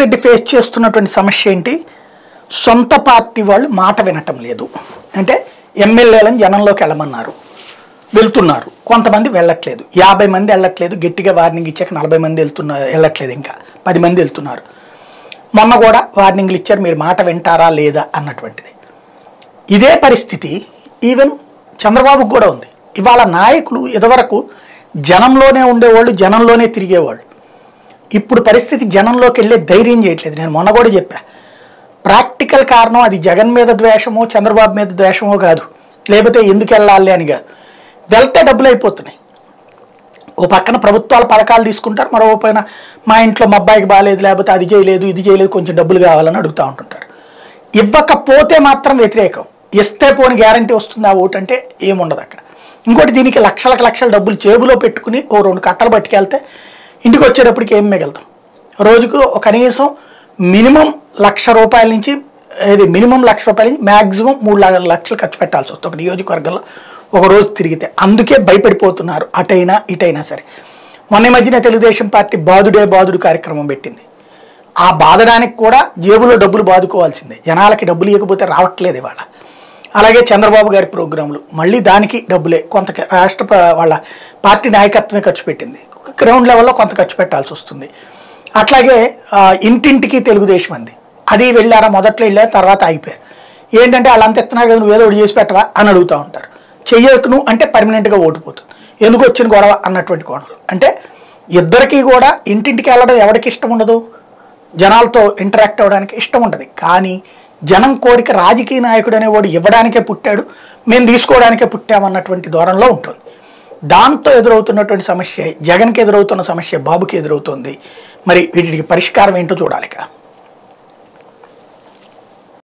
Reddy face చేస్తున్నటువంటి సమస్య ఏంటి సొంత పార్టీ వాళ్ళు మాట వినటం లేదు అంటే ఎమ్మెల్యేలను జనంలోకి వెళ్ళమన్నారు వెళ్తున్నారు కొంతమంది వెళ్ళట్లేదు యాభై మంది వెళ్ళట్లేదు గట్టిగా వార్నింగ్ ఇచ్చాక నలభై మంది వెళ్తున్నారు వెళ్ళట్లేదు ఇంకా పది మంది వెళ్తున్నారు మొన్న కూడా వార్నింగ్లు ఇచ్చారు మీరు మాట వింటారా లేదా అన్నటువంటిది ఇదే పరిస్థితి ఈవెన్ చంద్రబాబుకు కూడా ఉంది ఇవాళ నాయకులు ఇదివరకు జనంలోనే ఉండేవాళ్ళు జనంలోనే తిరిగేవాళ్ళు ఇప్పుడు పరిస్థితి జనంలోకి వెళ్ళే ధైర్యం చేయట్లేదు నేను మొన్న కూడా చెప్పా ప్రాక్టికల్ కారణం అది జగన్ మీద ద్వేషమో చంద్రబాబు మీద ద్వేషమో కాదు లేకపోతే ఎందుకు వెళ్ళాలి అని కాదు వెళ్తే డబ్బులు అయిపోతున్నాయి ఓ పక్కన ప్రభుత్వాల పథకాలు తీసుకుంటారు మరో పైన మా ఇంట్లో మా అబ్బాయికి బాగాలేదు లేకపోతే అది చేయలేదు ఇది చేయలేదు కొంచెం డబ్బులు కావాలని అడుగుతూ ఉంటుంటారు ఇవ్వకపోతే మాత్రం వ్యతిరేకం ఇస్తే పోని గ్యారంటీ వస్తుంది ఆ ఓటు అంటే ఏముండదు అక్కడ ఇంకోటి దీనికి లక్షలకు లక్షల డబ్బులు జేబులో పెట్టుకుని ఓ రెండు కట్టలు పట్టుకెళ్తే ఇంటికి వచ్చేటప్పటికి ఏం మిగలదు రోజుకు ఒక కనీసం మినిమం లక్ష రూపాయల నుంచి ఇది మినిమం లక్ష రూపాయల నుంచి మ్యాక్సిమం మూడు ల- లక్షలు ఖర్చు పెట్టాల్సి వస్తుంది ఒక నియోజకవర్గంలో ఒక రోజు తిరిగితే అందుకే భయపడిపోతున్నారు అటైనా ఇటైనా సరే మొన్న ఈ మధ్యన తెలుగుదేశం పార్టీ బాదుడే బాదుడు కార్యక్రమం పెట్టింది ఆ బాధడానికి కూడా జేబులో డబ్బులు బాదుకోవాల్సిందే జనాలకి డబ్బులు ఇవ్వకపోతే రావట్లేదు ఇవాళ అలాగే చంద్రబాబు గారి ప్రోగ్రాంలు మళ్ళీ దానికి డబ్బులే కొంత క- రాష్ట్ర ప్ర- వాళ్ళ పార్టీ నాయకత్వమే ఖర్చు పెట్టింది గ్రౌండ్ లెవెల్లో కొంత ఖర్చు పెట్టాల్సి వస్తుంది అట్లాగే ఆ, ఇంటింటికి తెలుగుదేశం అంది అది వెళ్ళారా మొదట్లో వెళ్ళారు తర్వాత ఆగిపోయారు ఏంటంటే వాళ్ళంత ఇస్తున్నారు కదా నువ్వు ఏదో ఒకటి చేసి పెట్టవా అని అడుగుతూ ఉంటారు చెయ్యకు నువ్వు అంటే పర్మనెంట్గా ఓడిపోతుంది ఎందుకు వచ్చిన గొడవ అన్నటువంటి కోణాలు అంటే ఇద్దరికీ కూడా ఇంటింటికి వెళ్ళడం ఎవరికి ఇష్టం ఉండదు జనాలతో ఇంటరాక్ట్ అవ్వడానికి ఇష్టం ఉంటుంది కానీ జనం కోరిక రాజకీయ నాయకుడు అనేవాడు ఇవ్వడానికే పుట్టాడు మేము తీసుకోవడానికే పుట్టామన్నటువంటి ధోరణిలో ఉంటుంది దాంతో ఎదురవుతున్నటువంటి సమస్య జగన్కి ఎదురవుతున్న సమస్య బాబుకి ఎదురవుతుంది మరి వీటికి పరిష్కారం ఏంటో చూడాలి ఇక